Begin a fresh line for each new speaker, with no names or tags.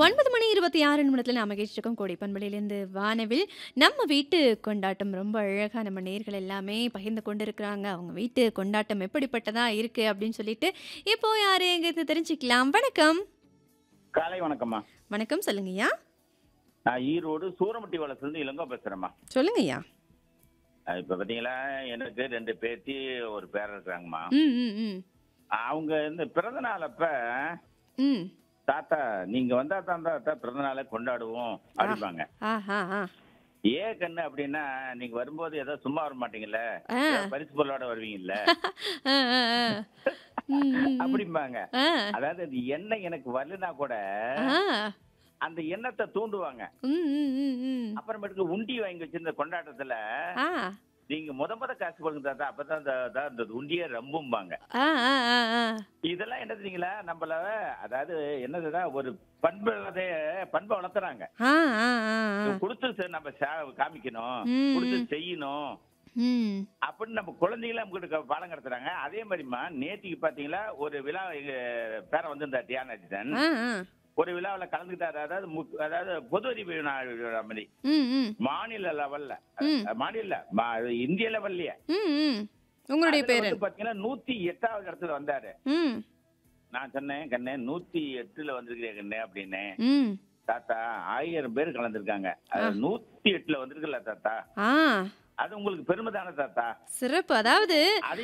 ஒன்பது மணி இருபத்தி ஆறு நிமிடத்தில் நாம் கேட்டிருக்கோம் கோடி பண்பலையிலேருந்து வானவில் நம்ம வீட்டு கொண்டாட்டம் ரொம்ப அழகாக நம்ம நேர்கள் எல்லாமே பகிர்ந்து கொண்டு இருக்கிறாங்க அவங்க வீட்டு கொண்டாட்டம் எப்படிப்பட்டதா இருக்கு அப்படின்னு சொல்லிட்டு இப்போ யாரு எங்க தெரிஞ்சுக்கலாம் வணக்கம்
காலை வணக்கம்மா
வணக்கம் சொல்லுங்கய்யா
நான் ஈரோடு சூரமட்டி வளசுலேருந்து இளங்கோ பேசுறேம்மா
சொல்லுங்கய்யா
அஹ் இப்ப பாத்தீங்களா எனக்கு ரெண்டு பேத்தி ஒரு பேரன் இருக்கிறாங்கம்மா
ம் ம் ம்
அவங்க இந்த பிறந்த நாள் அப்ப
ம்
தாத்தா நீங்க வந்தா தான் தாத்தா பிறந்த நாளை கொண்டாடுவோம் அப்படிம்பாங்க
ஆ ஆ ஆ
ஏன் கண்ணு அப்படின்னா நீங்க வரும்போது ஏதோ சும்மா வர மாட்டீங்கல்ல
ஆ.
ஏதோ பரிசு பொருளோட வருவீங்கல்ல
ஆ, ஆ, ஆ. ம், ம், ம்.
அப்படிம்பாங்க
ஆ,
அதாவது அது எண்ணெய் எனக்கு வரலனா கூட
ஆ.
அந்த எண்ணத்தை தூண்டுவாங்க
ம், ம், ம், ம்.
அப்புறமேட்டுக்கு உண்டி வாங்கி வச்சிருந்த கொண்டாட்டத்துல
ஆ,
நீங்க முத முத காசு கொடுங்க தாத்தா அப்பதான் அந்த அதான் அந்த உண்டியை ரம்பும்பாங்க
ஆ, ஆ, ஆ, ஆ.
இதெல்லாம் என்ன தெரியுங்களா நம்மள அதாவது என்னதுன்னா ஒரு பண்பு பண்பை வளர்த்துறாங்க
ஆ, ஆ, ஆ, ஆ.
கொடுத்து செ- நம்ம சே- காமிக்கணும்
ம்,
கொடுத்து
ம்.
செய்யணும்
ம்.
அப்படின்னு நம்ம குழந்தைகளை நம்மகிட்ட பாடம் கடத்துறாங்க அதே மாதிரிமா நேத்திக்கு பாத்தீங்களா ஒரு விழா எங்க பேரன் வந்திருந்தா தியானஜன்
ஆ, ஆ.
ஒரு விழாவில் கலந்துக்கிட்டாரு அதாவது மு- அதாவது பொது அறிவு நாள் விழா மாதிரி
ம், ம்.
மாநில லெவல்ல
ம்.
மாநில மா- இந்திய லெவல்லயே
ம், ம். உங்களுடைய
அதுல
பேரன்
வந்து பாத்தீங்கன்னா நூத்தி எட்டாவது இடத்துல வந்தாரு
ம்
நான் சொன்னேன் கண்ணே நூத்தி எட்டுல வந்திருக்கிறேன் கண்ணே அப்படின்னு
ம்
தாத்தா ஆயிரம் பேர் கலந்துருக்காங்க அது நூத்தி எட்டுல வந்திருக்குல்ல தாத்தா
ஆ
அது உங்களுக்கு பெருமை தானே தாத்தா
சிறப்பு அதாவது
அது